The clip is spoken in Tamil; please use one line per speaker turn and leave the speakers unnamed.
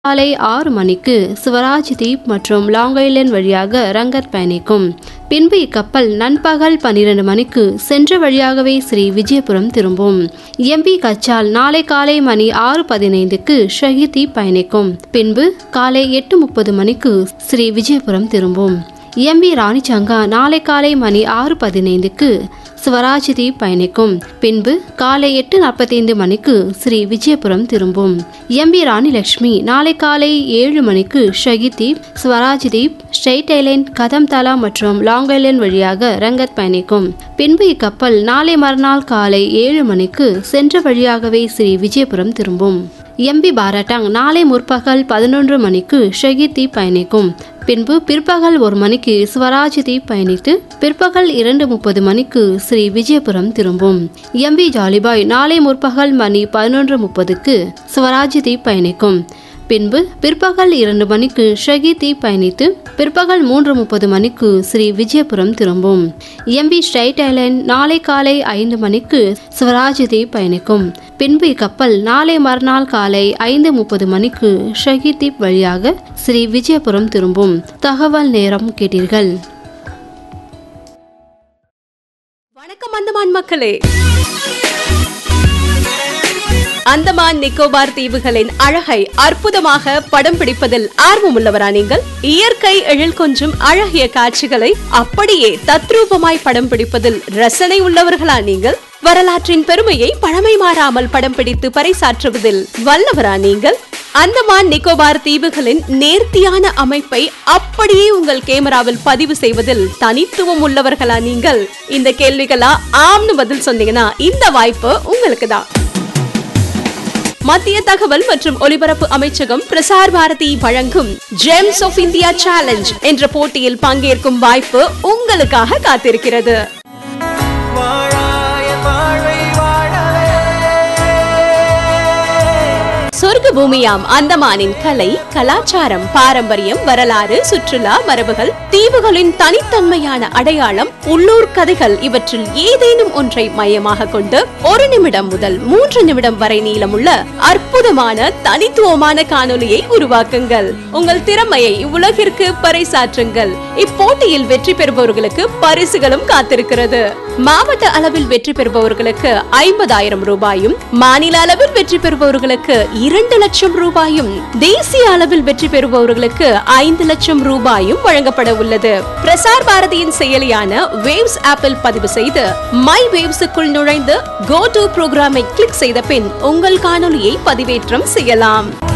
காலை ஆறு மணிக்கு சிவராஜ் தீப் மற்றும் லாங் ஐலண்ட் வழியாக ரங்கத் பயணிக்கும் பின்பு இக்கப்பல் நண்பகல் பன்னிரண்டு மணிக்கு சென்ற வழியாகவே ஸ்ரீ விஜயபுரம் திரும்பும் எம்பி கச்சால் நாளை காலை மணி ஆறு பதினைந்துக்கு ஷஹீத் தீப் பயணிக்கும் பின்பு காலை எட்டு முப்பது மணிக்கு ஸ்ரீ விஜயபுரம் திரும்பும் எம்பி ராணிச்சங்கா நாளை காலை மணி ஆறு பதினைந்துக்கு சிவராஜ் தீப் பயணிக்கும் பின்பு காலை எட்டு நாற்பத்தைந்து மணிக்கு ஸ்ரீ விஜயபுரம் திரும்பும் எம்பி ராணி லட்சுமி நாளை காலை ஏழு மணிக்கு ஷஹீத் தீப் சிவராஜ் தீப் ஸ்ட்ரெயிட் ஐலேண்ட் கதம் தலா மற்றும் லாங் ஐலேண்ட் வழியாக ரங்கத் பயணிக்கும் பின்பு இக்கப்பல் நாளை மறுநாள் காலை ஏழு மணிக்கு சென்ற வழியாகவே ஸ்ரீ விஜயபுரம் திரும்பும் எம்பி பாரட்டாங் நாளை முற்பகல் பதினொன்று மணிக்கு ஷஹீத் தீப் பயணிக்கும் பின்பு பிற்பகல் ஒரு மணிக்கு ஸ்வராஜ் தீப் பயணித்து பிற்பகல் இரண்டு முப்பது மணிக்கு ஸ்ரீ விஜயபுரம் திரும்பும் எம்பி ஜாலிபாய் நாளை முற்பகல் மணி பதினொன்று முப்பதுக்கு ஸ்வராஜ் தீப் பயணிக்கும் பின்பு பிற்பகல் இரண்டு மணிக்கு ஷகி தீப் பயணித்து பிற்பகல் மூன்று முப்பது மணிக்கு ஸ்ரீ விஜயபுரம் திரும்பும் எம்பி ஸ்ட்ரைட் ஐலேண்ட் நாளை காலை ஐந்து மணிக்கு ஸ்வராஜ் தீப் பயணிக்கும் பின்பு இக்கப்பல் நாளை மறுநாள் காலை ஐந்து முப்பது மணிக்கு ஷஹி தீப் வழியாக ஸ்ரீ விஜயபுரம் திரும்பும் தகவல் நேரம் கேட்டீர்கள்
வணக்கம் அந்தமான் மக்களே அந்தமான் நிக்கோபார் தீவுகளின் அழகை அற்புதமாக படம் பிடிப்பதில் ஆர்வமுள்ளவரா நீங்கள் இயற்கை எழில் கொஞ்சும் அழகிய காட்சிகளை அப்படியே தத்ரூபமாய் படம் பிடிப்பதில் ரசனை உள்ளவர்களா நீங்கள் வரலாற்றின் பெருமையை பழமை மாறாமல் படம் பிடித்து பறைசாற்றுவதில் வல்லவரா நீங்கள் அந்தமான் நிக்கோபார் தீவுகளின் நேர்த்தியான அமைப்பை அப்படியே உங்கள் கேமராவில் பதிவு செய்வதில் தனித்துவம் உள்ளவர்களா நீங்கள் இந்த கேள்விகளா ஆம்னு பதில் சொன்னீங்கன்னா இந்த வாய்ப்பு உங்களுக்கு தான் மத்திய தகவல் மற்றும் ஒலிபரப்பு அமைச்சகம் பிரசார் பாரதி வழங்கும் ஜெம்ஸ் ஆஃப் இந்தியா சேலஞ்ச் என்ற போட்டியில் பங்கேற்கும் வாய்ப்பு உங்களுக்காக காத்திருக்கிறது
வாழாய வாழ்வை வாழவே
சொர்க்க பூமியாம் அந்தமானின் கலை கலாச்சாரம் பாரம்பரியம் வரலாறு சுற்றுலா மரபுகள் தீவுகளின் தனித்தன்மையான அடையாளம் உள்ளூர் கதைகள் இவற்றில் ஏதேனும் ஒன்றை மையமாக கொண்டு ஒரு நிமிடம் முதல் மூன்று நிமிடம் வரை நீளமுள்ள அற்புதமான தனித்துவமான காணொலியை உருவாக்குங்கள் உங்கள் திறமையை உலகிற்கு பறைசாற்றுங்கள் இப்போட்டியில் வெற்றி பெறுபவர்களுக்கு பரிசுகளும் காத்திருக்கிறது மாவட்ட அளவில் வெற்றி பெறுபவர்களுக்கு ஐம்பதாயிரம் ரூபாயும் மாநில அளவில் வெற்றி பெறுபவர்களுக்கு இரண்டு லட்சம் ரூபாயும் தேசிய அளவில் வெற்றி பெறுபவர்களுக்கு ஐந்து லட்சம் ரூபாயும் வழங்கப்பட உள்ளது பிரசார் பாரதியின் செயலியான வேவ்ஸ் ஆப்பில் பதிவு செய்து மை வேவ்ஸுக்குள் நுழைந்து கோ டு ப்ரோக்ராமை கிளிக் செய்த பின் உங்கள் காணொலியை பதிவேற்றம் செய்யலாம்